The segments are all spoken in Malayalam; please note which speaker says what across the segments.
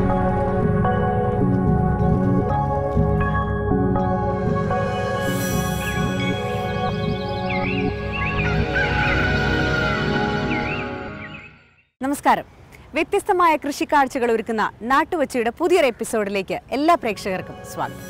Speaker 1: നമസ്കാരം വ്യത്യസ്തമായ കൃഷിക്കാഴ്ചകൾ ഒരുക്കുന്ന നാട്ടുവച്ചയുടെ പുതിയൊരു എപ്പിസോഡിലേക്ക് എല്ലാ പ്രേക്ഷകർക്കും സ്വാഗതം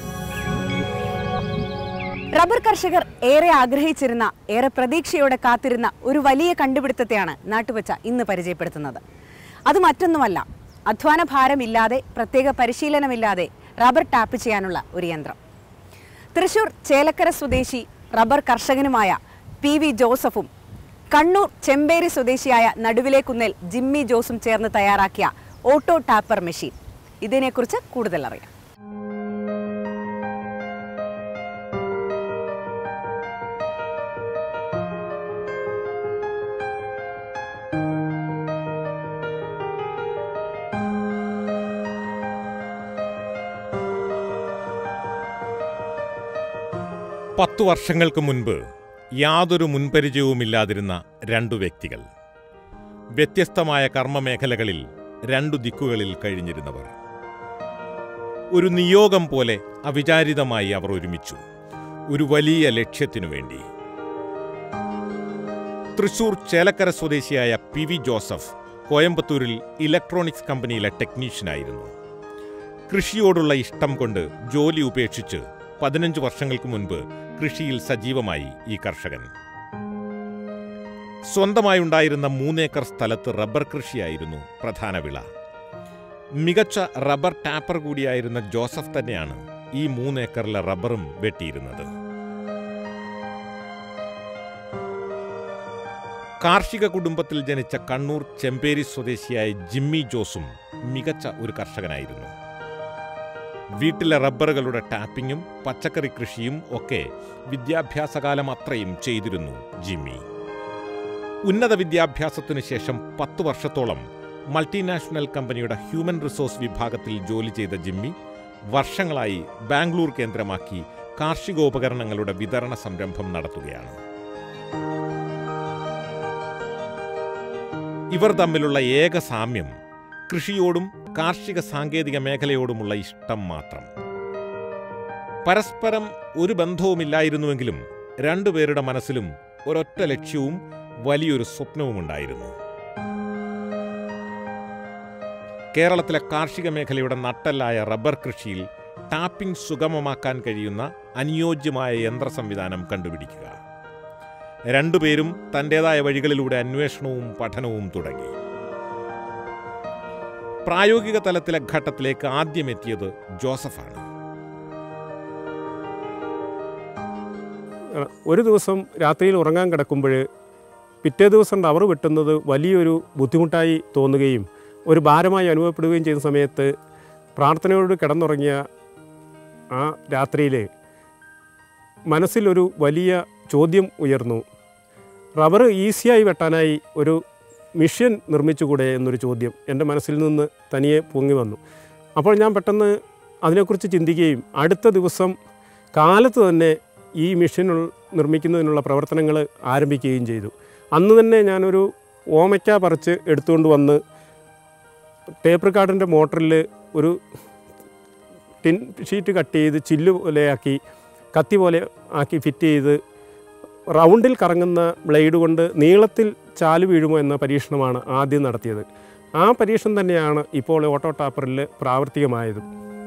Speaker 1: റബ്ബർ കർഷകർ ഏറെ ആഗ്രഹിച്ചിരുന്ന ഏറെ പ്രതീക്ഷയോടെ കാത്തിരുന്ന ഒരു വലിയ കണ്ടുപിടുത്തത്തെയാണ് നാട്ടുവച്ച ഇന്ന് പരിചയപ്പെടുത്തുന്നത് അത് മറ്റൊന്നുമല്ല അധ്വാന ഭാരമില്ലാതെ പ്രത്യേക പരിശീലനമില്ലാതെ റബ്ബർ ടാപ്പ് ചെയ്യാനുള്ള ഒരു യന്ത്രം തൃശൂർ ചേലക്കര സ്വദേശി റബ്ബർ കർഷകനുമായ പി വി ജോസഫും കണ്ണൂർ ചെമ്പേരി സ്വദേശിയായ നടുവിലെ കുന്നേൽ ജിമ്മി ജോസും ചേർന്ന് തയ്യാറാക്കിയ ഓട്ടോ ടാപ്പർ മെഷീൻ ഇതിനെക്കുറിച്ച് കൂടുതൽ അറിയാം
Speaker 2: പത്തു വർഷങ്ങൾക്ക് മുൻപ് യാതൊരു മുൻപരിചയവുമില്ലാതിരുന്ന രണ്ടു വ്യക്തികൾ വ്യത്യസ്തമായ കർമ്മമേഖലകളിൽ രണ്ടു ദിക്കുകളിൽ കഴിഞ്ഞിരുന്നവർ ഒരു നിയോഗം പോലെ അവിചാരിതമായി അവർ ഒരുമിച്ചു ഒരു വലിയ ലക്ഷ്യത്തിനു വേണ്ടി തൃശൂർ ചേലക്കര സ്വദേശിയായ പി വി ജോസഫ് കോയമ്പത്തൂരിൽ ഇലക്ട്രോണിക്സ് കമ്പനിയിലെ ടെക്നീഷ്യനായിരുന്നു കൃഷിയോടുള്ള ഇഷ്ടം കൊണ്ട് ജോലി ഉപേക്ഷിച്ച് പതിനഞ്ച് വർഷങ്ങൾക്ക് മുൻപ് കൃഷിയിൽ സജീവമായി ഈ കർഷകൻ സ്വന്തമായുണ്ടായിരുന്ന മൂന്നേക്കർ സ്ഥലത്ത് റബ്ബർ കൃഷിയായിരുന്നു പ്രധാന വിള മികച്ച റബ്ബർ ടാപ്പർ കൂടിയായിരുന്ന ജോസഫ് തന്നെയാണ് ഈ മൂന്നേക്കറിലെ റബ്ബറും വെട്ടിയിരുന്നത് കാർഷിക കുടുംബത്തിൽ ജനിച്ച കണ്ണൂർ ചെമ്പേരി സ്വദേശിയായ ജിമ്മി ജോസും മികച്ച ഒരു കർഷകനായിരുന്നു വീട്ടിലെ റബ്ബറുകളുടെ ടാപ്പിങ്ങും പച്ചക്കറി കൃഷിയും ഒക്കെ വിദ്യാഭ്യാസകാലം അത്രയും ചെയ്തിരുന്നു ജിമ്മി ഉന്നത വിദ്യാഭ്യാസത്തിനു ശേഷം പത്തു വർഷത്തോളം മൾട്ടിനാഷണൽ കമ്പനിയുടെ ഹ്യൂമൻ റിസോഴ്സ് വിഭാഗത്തിൽ ജോലി ചെയ്ത ജിമ്മി വർഷങ്ങളായി ബാംഗ്ലൂർ കേന്ദ്രമാക്കി കാർഷികോപകരണങ്ങളുടെ വിതരണ സംരംഭം നടത്തുകയാണ് ഇവർ തമ്മിലുള്ള ഏക സാമ്യം കൃഷിയോടും കാർഷിക സാങ്കേതിക മേഖലയോടുമുള്ള ഇഷ്ടം മാത്രം പരസ്പരം ഒരു ബന്ധവുമില്ലായിരുന്നുവെങ്കിലും രണ്ടുപേരുടെ മനസ്സിലും ഒരൊറ്റ ലക്ഷ്യവും വലിയൊരു സ്വപ്നവുമുണ്ടായിരുന്നു കേരളത്തിലെ കാർഷിക മേഖലയുടെ നട്ടല്ലായ റബ്ബർ കൃഷിയിൽ ടാപ്പിംഗ് സുഗമമാക്കാൻ കഴിയുന്ന അനുയോജ്യമായ യന്ത്ര സംവിധാനം കണ്ടുപിടിക്കുക രണ്ടുപേരും തൻ്റെതായ വഴികളിലൂടെ അന്വേഷണവും പഠനവും തുടങ്ങി പ്രായോഗിക തലത്തിലെ ഘട്ടത്തിലേക്ക് ആദ്യം എത്തിയത് ജോസഫാണ്
Speaker 3: ഒരു ദിവസം രാത്രിയിൽ ഉറങ്ങാൻ കിടക്കുമ്പോൾ പിറ്റേ ദിവസം റബ്ബർ വെട്ടുന്നത് വലിയൊരു ബുദ്ധിമുട്ടായി തോന്നുകയും ഒരു ഭാരമായി അനുഭവപ്പെടുകയും ചെയ്യുന്ന സമയത്ത് പ്രാർത്ഥനയോട് കിടന്നുറങ്ങിയ ആ രാത്രിയിൽ മനസ്സിലൊരു വലിയ ചോദ്യം ഉയർന്നു റബ്ബർ ഈസിയായി വെട്ടാനായി ഒരു മിഷ്യൻ നിർമ്മിച്ചുകൂടെ എന്നൊരു ചോദ്യം എൻ്റെ മനസ്സിൽ നിന്ന് തനിയെ പൊങ്ങി വന്നു അപ്പോൾ ഞാൻ പെട്ടെന്ന് അതിനെക്കുറിച്ച് ചിന്തിക്കുകയും അടുത്ത ദിവസം കാലത്ത് തന്നെ ഈ മിഷൻ നിർമ്മിക്കുന്നതിനുള്ള പ്രവർത്തനങ്ങൾ ആരംഭിക്കുകയും ചെയ്തു അന്ന് തന്നെ ഞാനൊരു ഓമയ്ക്ക പറിച്ച് എടുത്തുകൊണ്ട് വന്ന് ടേപ്പ് റെക്കാർഡിൻ്റെ മോട്ടറിൽ ഒരു ടിൻ ഷീറ്റ് കട്ട് ചെയ്ത് ചില്ല് പോലെയാക്കി കത്തി പോലെ ആക്കി ഫിറ്റ് ചെയ്ത് റൗണ്ടിൽ കറങ്ങുന്ന ബ്ലേഡ് കൊണ്ട് നീളത്തിൽ ചാല് വീഴുമോ എന്ന പരീക്ഷണമാണ് ആദ്യം നടത്തിയത് ആ പരീക്ഷണം തന്നെയാണ് ഇപ്പോൾ ഓട്ടോ ടാപ്പറിൽ പ്രാവർത്തികമായത്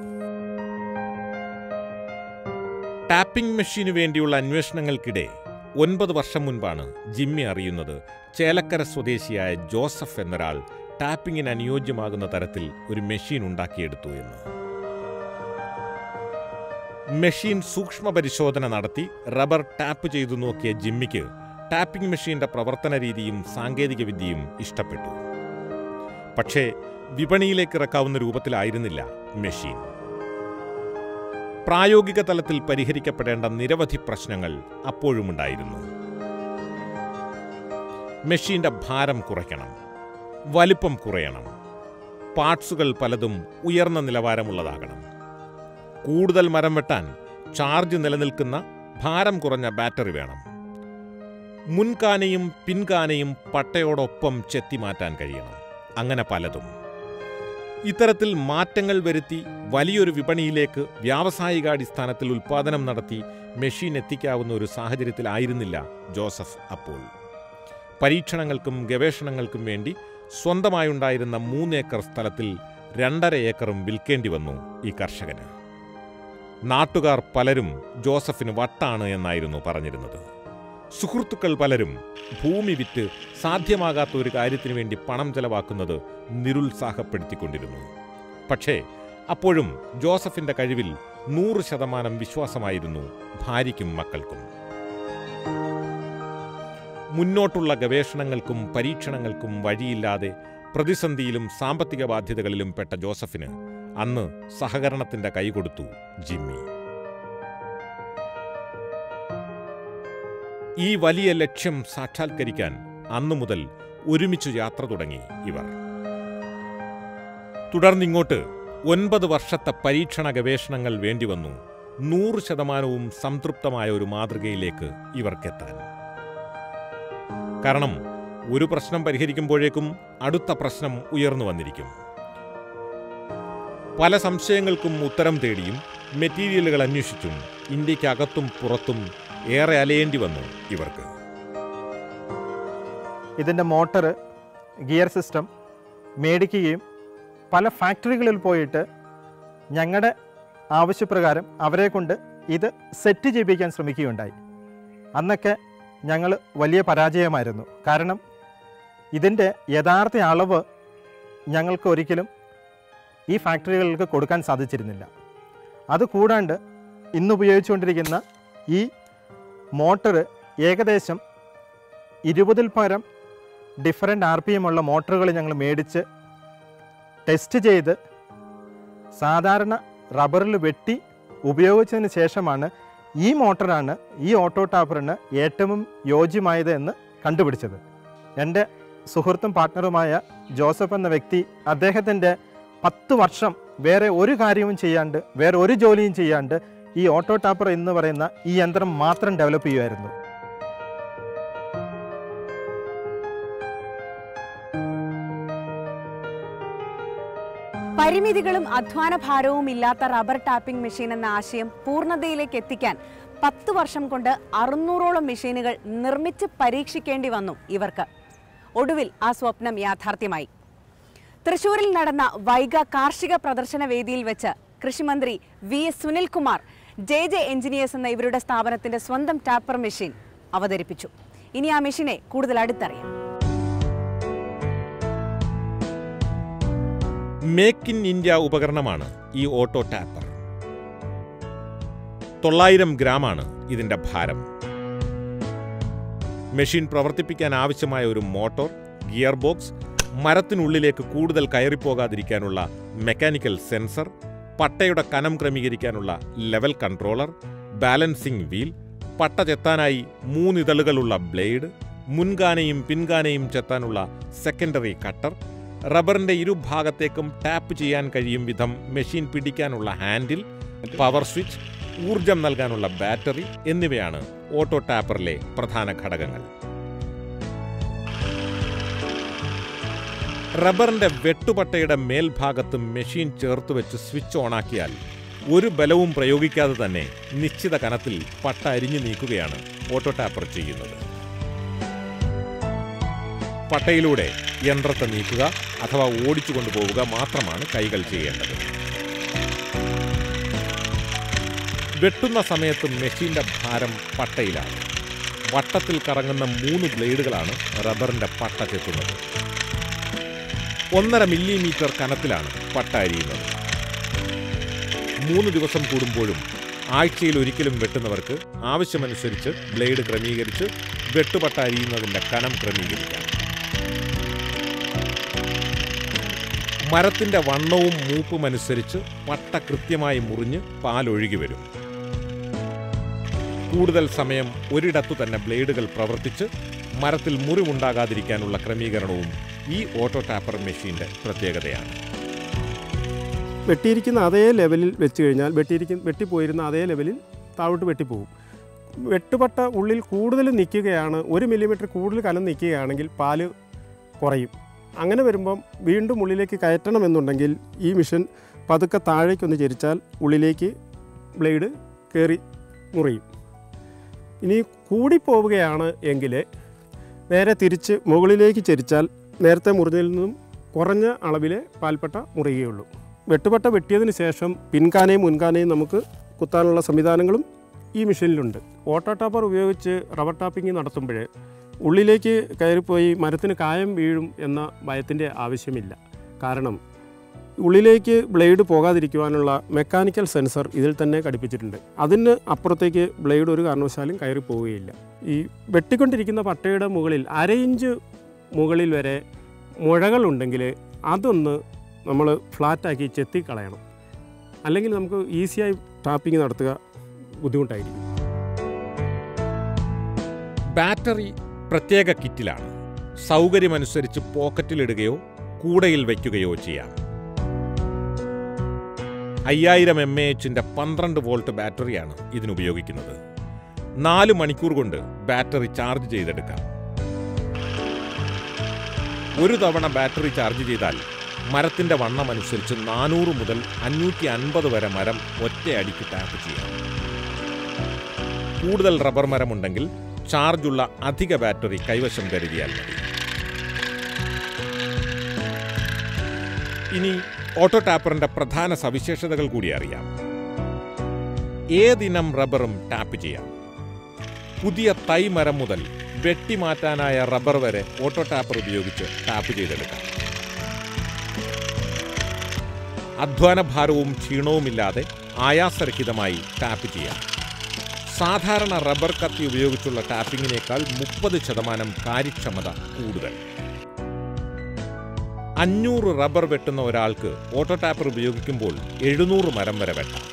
Speaker 2: ടാപ്പിംഗ് മെഷീനു വേണ്ടിയുള്ള അന്വേഷണങ്ങൾക്കിടെ ഒൻപത് വർഷം മുൻപാണ് ജിമ്മി അറിയുന്നത് ചേലക്കര സ്വദേശിയായ ജോസഫ് എന്നൊരാൾ ടാപ്പിങ്ങിന് അനുയോജ്യമാകുന്ന തരത്തിൽ ഒരു മെഷീൻ ഉണ്ടാക്കിയെടുത്തു എന്ന് മെഷീൻ സൂക്ഷ്മ പരിശോധന നടത്തി റബ്ബർ ടാപ്പ് ചെയ്തു നോക്കിയ ജിമ്മിക്ക് ടാപ്പിംഗ് മെഷീന്റെ പ്രവർത്തന രീതിയും സാങ്കേതികവിദ്യയും ഇഷ്ടപ്പെട്ടു പക്ഷേ വിപണിയിലേക്ക് ഇറക്കാവുന്ന രൂപത്തിലായിരുന്നില്ല മെഷീൻ പ്രായോഗിക തലത്തിൽ പരിഹരിക്കപ്പെടേണ്ട നിരവധി പ്രശ്നങ്ങൾ അപ്പോഴുമുണ്ടായിരുന്നു മെഷീന്റെ ഭാരം കുറയ്ക്കണം വലിപ്പം കുറയണം പാർട്സുകൾ പലതും ഉയർന്ന നിലവാരമുള്ളതാകണം കൂടുതൽ മരം വെട്ടാൻ ചാർജ് നിലനിൽക്കുന്ന ഭാരം കുറഞ്ഞ ബാറ്ററി വേണം മുൻകാനയും പിൻകാനയും പട്ടയോടൊപ്പം ചെത്തിമാറ്റാൻ കഴിയണം അങ്ങനെ പലതും ഇത്തരത്തിൽ മാറ്റങ്ങൾ വരുത്തി വലിയൊരു വിപണിയിലേക്ക് വ്യാവസായികാടിസ്ഥാനത്തിൽ ഉൽപ്പാദനം നടത്തി മെഷീൻ എത്തിക്കാവുന്ന ഒരു സാഹചര്യത്തിലായിരുന്നില്ല ജോസഫ് അപ്പോൾ പരീക്ഷണങ്ങൾക്കും ഗവേഷണങ്ങൾക്കും വേണ്ടി സ്വന്തമായുണ്ടായിരുന്ന മൂന്നേക്കർ സ്ഥലത്തിൽ രണ്ടര ഏക്കറും വിൽക്കേണ്ടി വന്നു ഈ കർഷകന് നാട്ടുകാർ പലരും ജോസഫിന് വട്ടാണ് എന്നായിരുന്നു പറഞ്ഞിരുന്നത് സുഹൃത്തുക്കൾ പലരും ഭൂമി വിറ്റ് സാധ്യമാകാത്ത ഒരു കാര്യത്തിനു വേണ്ടി പണം ചെലവാക്കുന്നത് നിരുത്സാഹപ്പെടുത്തിക്കൊണ്ടിരുന്നു പക്ഷേ അപ്പോഴും ജോസഫിന്റെ കഴിവിൽ നൂറ് ശതമാനം വിശ്വാസമായിരുന്നു ഭാര്യയ്ക്കും മക്കൾക്കും മുന്നോട്ടുള്ള ഗവേഷണങ്ങൾക്കും പരീക്ഷണങ്ങൾക്കും വഴിയില്ലാതെ പ്രതിസന്ധിയിലും സാമ്പത്തിക ബാധ്യതകളിലും പെട്ട ജോസഫിന് അന്ന് സഹകരണത്തിന്റെ കൈകൊടുത്തു ജിമ്മി ഈ വലിയ ലക്ഷ്യം സാക്ഷാത്കരിക്കാൻ അന്നു മുതൽ ഒരുമിച്ച് യാത്ര തുടങ്ങി ഇവർ തുടർന്നിങ്ങോട്ട് ഒൻപത് വർഷത്തെ പരീക്ഷണ ഗവേഷണങ്ങൾ വേണ്ടിവന്നു നൂറ് ശതമാനവും സംതൃപ്തമായ ഒരു മാതൃകയിലേക്ക് ഇവർക്കെത്താൻ കാരണം ഒരു പ്രശ്നം പരിഹരിക്കുമ്പോഴേക്കും അടുത്ത പ്രശ്നം ഉയർന്നു വന്നിരിക്കും പല സംശയങ്ങൾക്കും ഉത്തരം തേടിയും മെറ്റീരിയലുകൾ അന്വേഷിച്ചും ഇന്ത്യക്കകത്തും പുറത്തും ഏറെ അലയേണ്ടി വന്നു ഇവർക്ക്
Speaker 4: ഇതിൻ്റെ മോട്ടർ ഗിയർ സിസ്റ്റം മേടിക്കുകയും പല ഫാക്ടറികളിൽ പോയിട്ട് ഞങ്ങളുടെ ആവശ്യപ്രകാരം അവരെ കൊണ്ട് ഇത് സെറ്റ് ചെയ്യിപ്പിക്കാൻ ശ്രമിക്കുകയുണ്ടായി അന്നൊക്കെ ഞങ്ങൾ വലിയ പരാജയമായിരുന്നു കാരണം ഇതിൻ്റെ യഥാർത്ഥ അളവ് ഞങ്ങൾക്ക് ഒരിക്കലും ഈ ഫാക്ടറികൾക്ക് കൊടുക്കാൻ സാധിച്ചിരുന്നില്ല അതുകൂടാണ്ട് ഇന്ന് ഉപയോഗിച്ചുകൊണ്ടിരിക്കുന്ന ഈ മോട്ടർ ഏകദേശം ഇരുപതിൽ പരം ഡിഫറെൻ്റ് ആർ പി എം ഉള്ള മോട്ടറുകൾ ഞങ്ങൾ മേടിച്ച് ടെസ്റ്റ് ചെയ്ത് സാധാരണ റബ്ബറിൽ വെട്ടി ഉപയോഗിച്ചതിന് ശേഷമാണ് ഈ മോട്ടറാണ് ഈ ഓട്ടോ ടാപ്പറിന് ഏറ്റവും യോജ്യമായത് എന്ന് കണ്ടുപിടിച്ചത് എൻ്റെ സുഹൃത്തും പാർട്ട്ണറുമായ ജോസഫ് എന്ന വ്യക്തി അദ്ദേഹത്തിൻ്റെ പത്ത് വർഷം വേറെ ഒരു കാര്യവും ചെയ്യാണ്ട് വേറെ ഒരു ജോലിയും ചെയ്യാണ്ട് ഈ ഓട്ടോ ടാപ്പർ എന്ന് പറയുന്ന ഈ യന്ത്രം മാത്രം ഡെവലപ്പ് ചെയ്യുമായിരുന്നു
Speaker 1: പരിമിതികളും അധ്വാന ഭാരവും ഇല്ലാത്ത റബ്ബർ ടാപ്പിംഗ് മെഷീൻ എന്ന ആശയം പൂർണ്ണതയിലേക്ക് എത്തിക്കാൻ പത്ത് വർഷം കൊണ്ട് അറുന്നൂറോളം മെഷീനുകൾ നിർമ്മിച്ച് പരീക്ഷിക്കേണ്ടി വന്നു ഇവർക്ക് ഒടുവിൽ ആ സ്വപ്നം യാഥാർത്ഥ്യമായി തൃശൂരിൽ നടന്ന വൈഗ കാർഷിക പ്രദർശന വേദിയിൽ വെച്ച് കൃഷിമന്ത്രി V S Sunilkumar J J engineers എന്ന ഇവരുടെ സ്ഥാപനത്തിന്റെ സ്വന്തം ടാപ്പർ മെഷീൻ അവതരിപ്പിച്ചു ഇനി ആ മെഷീനെ കൂടുതൽ അടുത്തറിയാം
Speaker 2: മേക്ക് ഇൻ ഇന്ത്യ ഉപകരണമാണ് ഈ ഓട്ടോ ടാപ്പർ തൊള്ളായിരം ഗ്രാമാണ് ഇതിന്റെ ഭാരം മെഷീൻ പ്രവർത്തിപ്പിക്കാൻ ആവശ്യമായ ഒരു മോട്ടോർ ഗിയർ ബോക്സ് മരത്തിനുള്ളിലേക്ക് കൂടുതൽ കയറിപ്പോകാതിരിക്കാനുള്ള മെക്കാനിക്കൽ സെൻസർ പട്ടയുടെ കനം ക്രമീകരിക്കാനുള്ള ലെവൽ കൺട്രോളർ ബാലൻസിംഗ് വീൽ പട്ട ചെത്താനായി മൂന്നിതളുകളുള്ള ബ്ലേഡ് മുൻകാനയും പിൻകാനയും ചെത്താനുള്ള സെക്കൻഡറി കട്ടർ റബ്ബറിന്റെ ഇരുഭാഗത്തേക്കും ടാപ്പ് ചെയ്യാൻ കഴിയും വിധം മെഷീൻ പിടിക്കാനുള്ള ഹാൻഡിൽ പവർ സ്വിച്ച് ഊർജം നൽകാനുള്ള ബാറ്ററി എന്നിവയാണ് ഓട്ടോ ടാപ്പറിലെ പ്രധാന ഘടകങ്ങൾ റബ്ബറിന്റെ വെട്ടുപട്ടയുടെ മേൽഭാഗത്ത് മെഷീൻ ചേർത്തുവെച്ച് സ്വിച്ച് ഓണാക്കിയാൽ ഒരു ബലവും പ്രയോഗിക്കാതെ തന്നെ നിശ്ചിത കനത്തിൽ പട്ട അരിഞ്ഞു നീക്കുകയാണ് ഓട്ടോ ടാപ്പർ ചെയ്യുന്നത് പട്ടയിലൂടെ യന്ത്രത്തെ നീക്കുക അഥവാ ഓടിച്ചു കൊണ്ടുപോവുക മാത്രമാണ് കൈകൾ ചെയ്യേണ്ടത് വെട്ടുന്ന സമയത്ത് മെഷീന്റെ ഭാരം പട്ടയിലാണ് വട്ടത്തിൽ കറങ്ങുന്ന മൂന്ന് ബ്ലേഡുകളാണ് റബ്ബറിന്റെ പട്ട ചെത്തുന്നത് ഒന്നര മില്ലിമീറ്റർ കനത്തിലാണ് പട്ട അരിയുന്നത് മൂന്ന് ദിവസം കൂടുമ്പോഴും ആഴ്ചയിൽ ഒരിക്കലും വെട്ടുന്നവർക്ക് ആവശ്യമനുസരിച്ച് ബ്ലേഡ് ക്രമീകരിച്ച് വെട്ടുപട്ട അരിയുന്നതിന്റെ കനം ക്രമീകരിക്കാം മരത്തിന്റെ വണ്ണവും മൂപ്പും അനുസരിച്ച് പട്ട കൃത്യമായി മുറിഞ്ഞ് പാലൊഴുകി വരും കൂടുതൽ സമയം ഒരിടത്തു തന്നെ ബ്ലേഡുകൾ പ്രവർത്തിച്ച് മരത്തിൽ മുറിവുണ്ടാകാതിരിക്കാനുള്ള ക്രമീകരണവും ഈ ഓട്ടോ ടാപ്പർ മെഷീന്റെ പ്രത്യേകതയാണ്
Speaker 3: വെട്ടിയിരിക്കുന്ന അതേ ലെവലിൽ വെച്ച് കഴിഞ്ഞാൽ വെട്ടിയിരിക്കുന്ന വെട്ടിപ്പോയിരുന്ന അതേ ലെവലിൽ താഴോട്ട് വെട്ടിപ്പോകും വെട്ടുപട്ട ഉള്ളിൽ കൂടുതൽ നിൽക്കുകയാണ് ഒരു മില്ലിമീറ്റർ കൂടുതൽ കനം നിൽക്കുകയാണെങ്കിൽ പാല് കുറയും അങ്ങനെ വരുമ്പം വീണ്ടും ഉള്ളിലേക്ക് കയറ്റണമെന്നുണ്ടെങ്കിൽ ഈ മിഷൻ പതുക്കെ താഴേക്കൊന്ന് ചരിച്ചാൽ ഉള്ളിലേക്ക് ബ്ലേഡ് കയറി മുറിയും ഇനി കൂടിപ്പോവുകയാണ് എങ്കിൽ നേരെ തിരിച്ച് മുകളിലേക്ക് ചരിച്ചാൽ നേരത്തെ മുറിഞ്ഞതിൽ നിന്നും കുറഞ്ഞ അളവിലെ പാൽപ്പട്ട മുറിയുകയുള്ളൂ വെട്ടുപട്ട വെട്ടിയതിന് ശേഷം പിൻകാനയും മുൻകാനയും നമുക്ക് കുത്താനുള്ള സംവിധാനങ്ങളും ഈ മെഷീനിലുണ്ട് ഓട്ടോ ടാപ്പർ ഉപയോഗിച്ച് റബ്ബർ ടാപ്പിംഗ് നടത്തുമ്പോൾ ഉള്ളിലേക്ക് കയറിപ്പോയി മരത്തിന് കായം വീഴും എന്ന ഭയത്തിൻ്റെ ആവശ്യമില്ല കാരണം ഉള്ളിലേക്ക് ബ്ലേഡ് പോകാതിരിക്കുവാനുള്ള മെക്കാനിക്കൽ സെൻസർ ഇതിൽ തന്നെ ഘടിപ്പിച്ചിട്ടുണ്ട് അതിന് അപ്പുറത്തേക്ക് ബ്ലേഡ് ഒരു കാരണവശാലും കയറി പോവുകയില്ല ഈ വെട്ടിക്കൊണ്ടിരിക്കുന്ന പട്ടയുടെ മുകളിൽ അര ഇഞ്ച് മുകളിൽ വരെ മുഴകളുണ്ടെങ്കിൽ അതൊന്ന് നമ്മൾ ഫ്ലാറ്റാക്കി ചെത്തിക്കളയണം അല്ലെങ്കിൽ നമുക്ക് ഈസിയായി ടാപ്പിംഗ് നടത്തുക ബുദ്ധിമുട്ടായിരിക്കും
Speaker 2: ബാറ്ററി പ്രത്യേക കിറ്റിലാണ് സൗകര്യമനുസരിച്ച് പോക്കറ്റിലിടുകയോ കൂടയിൽ വയ്ക്കുകയോ ചെയ്യാം അയ്യായിരം എം എ എച്ചിൻ്റെ പന്ത്രണ്ട് വോൾട്ട് ബാറ്ററിയാണ് ഇതിനുപയോഗിക്കുന്നത് നാല് മണിക്കൂർ കൊണ്ട് ബാറ്ററി ചാർജ് ചെയ്തെടുക്കാം ഒരു തവണ ബാറ്ററി ചാർജ് ചെയ്താൽ മരത്തിന്റെ വണ്ണം അനുസരിച്ച് നാനൂറ് മുതൽ അഞ്ഞൂറ്റി അൻപത് വരെ മരം ഒറ്റയടിക്ക് ടാപ്പ് ചെയ്യാം കൂടുതൽ റബ്ബർ മരമുണ്ടെങ്കിൽ ചാർജുള്ള അധിക ബാറ്ററി കൈവശം കരുതിയാൽ മതി ഇനി ഓട്ടോ ടാപ്പറിന്റെ പ്രധാന സവിശേഷതകൾ കൂടി അറിയാം ഏതിനം റബ്ബറും ടാപ്പ് ചെയ്യാം പുതിയ തൈ മരം മുതൽ വെട്ടിമാറ്റാനായ റബ്ബർ വരെ ഓട്ടോ ടാപ്പർ ഉപയോഗിച്ച് ടാപ്പ് ചെയ്തെടുക്കാം അധ്വാനഭാരവും ക്ഷീണവുമില്ലാതെ ആയാസരഹിതമായി ടാപ്പ് ചെയ്യാം സാധാരണ റബ്ബർ കത്തി ഉപയോഗിച്ചുള്ള ടാപ്പിങ്ങിനേക്കാൾ മുപ്പത് ശതമാനം കാര്യക്ഷമത കൂടുതൽ അഞ്ഞൂറ് റബ്ബർ വെട്ടുന്ന ഒരാൾക്ക് ഓട്ടോ ടാപ്പർ ഉപയോഗിക്കുമ്പോൾ എഴുന്നൂറ് മരം വരെ വെട്ടാം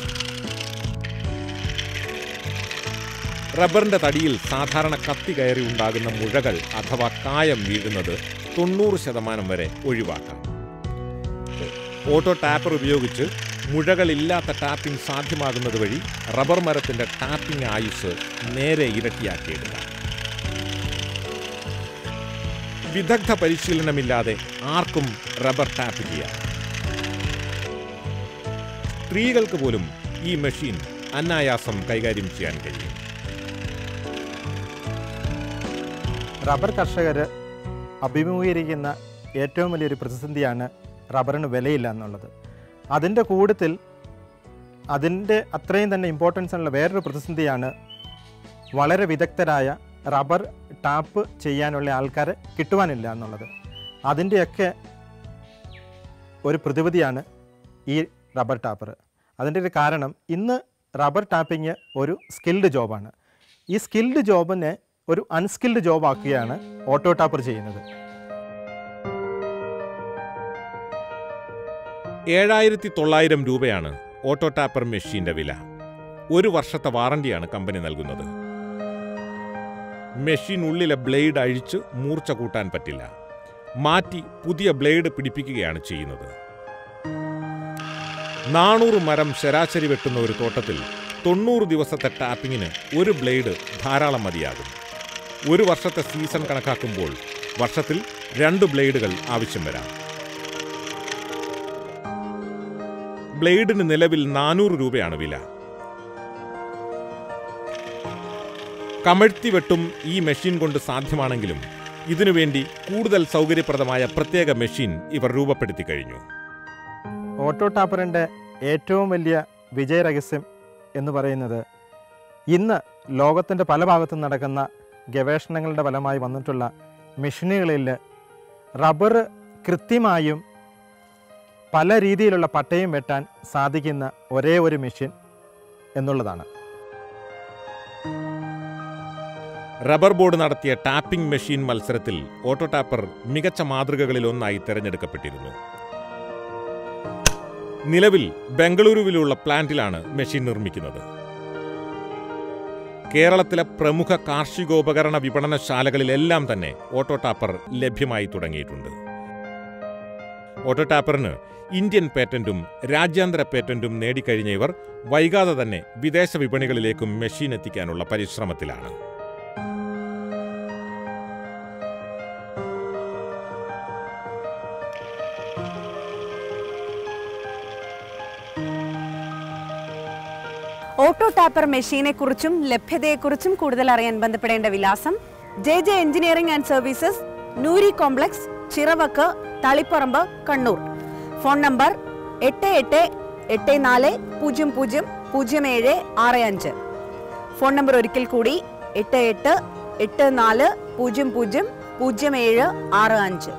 Speaker 2: റബ്ബറിന്റെ തടിയിൽ സാധാരണ കത്തി കയറി ഉണ്ടാകുന്ന മുഴകൾ അഥവാ കായം വീഴുന്നത് തൊണ്ണൂറ് ശതമാനം വരെ ഒഴിവാക്കാം ഓട്ടോ ടാപ്പർ ഉപയോഗിച്ച് മുഴകളില്ലാത്ത ടാപ്പിംഗ് സാധ്യമാകുന്നത് വഴി റബ്ബർ മരത്തിന്റെ ടാപ്പിംഗ് ആയുസ് നേരെ ഇരട്ടിയാക്കിയെടുക്കാം വിദഗ്ധ പരിശീലനമില്ലാതെ ആർക്കും റബ്ബർ ടാപ്പ് ചെയ്യാം സ്ത്രീകൾക്ക് പോലും ഈ മെഷീൻ അനായാസം കൈകാര്യം ചെയ്യാൻ കഴിയും
Speaker 4: റബ്ബർ കർഷകർ അഭിമുഖീകരിക്കുന്ന ഏറ്റവും വലിയൊരു പ്രതിസന്ധിയാണ് റബ്ബറിന് വിലയില്ല എന്നുള്ളത് അതിൻ്റെ കൂട്ടത്തിൽ അതിൻ്റെ അത്രയും തന്നെ ഇമ്പോർട്ടൻസ് ഉള്ള വേറൊരു പ്രതിസന്ധിയാണ് വളരെ വിദഗ്ധരായ റബ്ബർ ടാപ്പ് ചെയ്യാനുള്ള ആൾക്കാരെ കിട്ടുവാനില്ല എന്നുള്ളത് അതിൻ്റെയൊക്കെ ഒരു പ്രതിവിധിയാണ് ഈ റബ്ബർ ടാപ്പർ അതിൻ്റെ ഒരു കാരണം ഇന്ന് റബ്ബർ ടാപ്പിംഗ് ഒരു സ്കിൽഡ് ജോബാണ് ഈ സ്കിൽഡ് ജോബിനെ ഒരു അൺസ്കിൽഡ് ജോബ് ആക്കുകയാണ് ഓട്ടോ ടാപ്പർ ചെയ്യുന്നത്
Speaker 2: ഏഴായിരത്തി തൊള്ളായിരം രൂപയാണ് ഓട്ടോ ടാപ്പർ മെഷീന്റെ വില ഒരു വർഷത്തെ വാറണ്ടിയാണ് കമ്പനി നൽകുന്നത് മെഷീൻ ഉള്ളിലെ ബ്ലേഡ് അഴിച്ച് മൂർച്ച കൂട്ടാൻ പറ്റില്ല മാറ്റി പുതിയ ബ്ലേഡ് പിടിപ്പിക്കുകയാണ് ചെയ്യുന്നത് നാനൂറ് മരം ശരാശരി വെട്ടുന്ന ഒരു തോട്ടത്തിൽ തൊണ്ണൂറ് ദിവസത്തെ ടാപ്പിങ്ങിന് ഒരു ബ്ലേഡ് ധാരാളം മതിയാകും ഒരു വർഷത്തെ സീസൺ കണക്കാക്കുമ്പോൾ വർഷത്തിൽ രണ്ട് ബ്ലേഡുകൾ ആവശ്യം വരാം ബ്ലേഡിന് നിലവിൽ നാനൂറ് രൂപയാണ് വില കമഴ്ത്തി വെട്ടും ഈ മെഷീൻ കൊണ്ട് സാധ്യമാണെങ്കിലും ഇതിനുവേണ്ടി കൂടുതൽ സൗകര്യപ്രദമായ പ്രത്യേക മെഷീൻ ഇവർ രൂപപ്പെടുത്തി കഴിഞ്ഞു
Speaker 4: ഓട്ടോ ടാപ്പറിൻ്റെ ഏറ്റവും വലിയ വിജയരഹസ്യം എന്ന് പറയുന്നത് ഇന്ന് ലോകത്തിൻ്റെ പല ഭാഗത്തും നടക്കുന്ന ഗവേഷണങ്ങളുടെ ഫലമായി വന്നിട്ടുള്ള മെഷീനുകളിൽ റബ്ബർ കൃത്യമായും പല രീതിയിലുള്ള പട്ടയം വെട്ടാൻ സാധിക്കുന്ന ഒരേ ഒരു മെഷീൻ എന്നുള്ളതാണ്
Speaker 2: റബ്ബർ ബോർഡ് നടത്തിയ ടാപ്പിംഗ് മെഷീൻ മത്സരത്തിൽ ഓട്ടോ ടാപ്പർ മികച്ച മാതൃകകളിൽ ഒന്നായി തിരഞ്ഞെടുക്കപ്പെട്ടിരുന്നു നിലവിൽ ബംഗളൂരുവിലുള്ള പ്ലാന്റിലാണ് മെഷീൻ നിർമ്മിക്കുന്നത് കേരളത്തിലെ പ്രമുഖ കാർഷികോപകരണ വിപണനശാലകളിലെല്ലാം തന്നെ ഓട്ടോ ടാപ്പർ ലഭ്യമായി തുടങ്ങിയിട്ടുണ്ട് ഓട്ടോ ടാപ്പറിന് ഇന്ത്യൻ പേറ്റന്റും രാജ്യാന്തര പേറ്റന്റും നേടിക്കഴിഞ്ഞ ഇവർ വൈകാതെ തന്നെ വിദേശ വിപണികളിലേക്കും മെഷീൻ എത്തിക്കാനുള്ള പരിശ്രമത്തിലാണ്
Speaker 1: ഓട്ടോ ടാപ്പർ മെഷീനെ കുറിച്ചും ലഭ്യതയെക്കുറിച്ചും കൂടുതൽ അറിയാൻ ബന്ധപ്പെടേണ്ട വിലാസം J J engineering and services Noori complex Chiravakku Taliparamba Kannur phone number എട്ട് എട്ട് എട്ട് നാല് പൂജ്യം പൂജ്യം പൂജ്യം ഏഴ് ആറ് അഞ്ച് ഫോൺ നമ്പർ ഒരിക്കൽ കൂടി എട്ട് എട്ട് എട്ട് നാല് പൂജ്യം പൂജ്യം പൂജ്യം ഏഴ് ആറ് അഞ്ച്